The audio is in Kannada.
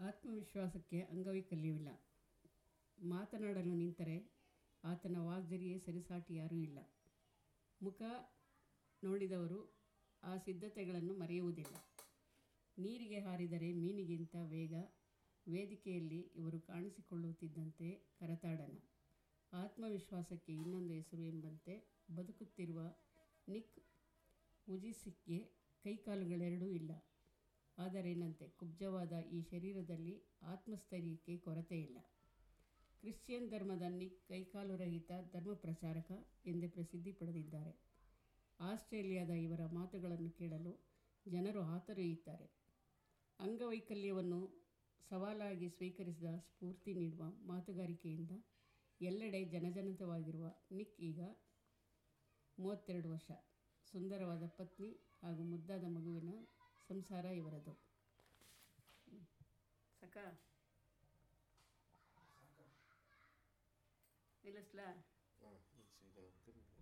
ಆತ್ಮವಿಶ್ವಾಸಕ್ಕೆ ಅಂಗವೈಕಲ್ಯವಿಲ್ಲ ಮಾತನಾಡಲು ನಿಂತರೆ ಆತನ ವಾಗ್ದರಿಯೇ ಸರಿಸಾಟಿ ಯಾರೂ ಇಲ್ಲ ಮುಖ ನೋಡಿದವರು ಆ ಸಿದ್ಧತೆಗಳನ್ನು ಮರೆಯುವುದಿಲ್ಲ ನೀರಿಗೆ ಹಾರಿದರೆ ಮೀನಿಗಿಂತ ವೇಗ ವೇದಿಕೆಯಲ್ಲಿ ಇವರು ಕಾಣಿಸಿಕೊಳ್ಳುತ್ತಿದ್ದಂತೆ ಕರತಾಡನ ಆತ್ಮವಿಶ್ವಾಸಕ್ಕೆ ಇನ್ನೊಂದು ಹೆಸರು ಎಂಬಂತೆ ಬದುಕುತ್ತಿರುವ ನಿಕ್ ಉಜಿಸಿಕ್ಗೆ ಕೈಕಾಲುಗಳೆರಡೂ ಇಲ್ಲ ಆದರೇನಂತೆ ಕುಬ್ಜವಾದ ಈ ಶರೀರದಲ್ಲಿ ಆತ್ಮಸ್ಥೈರ್ಯಕ್ಕೆ ಕೊರತೆ ಇಲ್ಲ ಕ್ರಿಶ್ಚಿಯನ್ ಧರ್ಮದ ನಿಕ್ ಕೈಕಾಲು ರಹಿತ ಧರ್ಮ ಪ್ರಚಾರಕ ಎಂದೇ ಪ್ರಸಿದ್ಧಿ ಪಡೆದಿದ್ದಾರೆ ಆಸ್ಟ್ರೇಲಿಯಾದ ಇವರ ಮಾತುಗಳನ್ನು ಕೇಳಲು ಜನರು ಹಾತೊರೆಯುತ್ತಾರೆ ಅಂಗವೈಕಲ್ಯವನ್ನು ಸವಾಲಾಗಿ ಸ್ವೀಕರಿಸಿದ ಸ್ಫೂರ್ತಿ ನೀಡುವ ಮಾತುಗಾರಿಕೆಯಿಂದ ಎಲ್ಲೆಡೆ ಜನಜನಿತವಾಗಿರುವ ನಿಕ್ ಈಗ ಮೂವತ್ತೆರಡು ವರ್ಷ ಸುಂದರವಾದ ಪತ್ನಿ ಹಾಗೂ ಮುದ್ದಾದ ಮಗುವಿನ ಸಂಸಾರ ಇವರದು ಸಕ ನಿಲ್ಲಿಸ್ಲಾ ಹಾಂ ಈಗ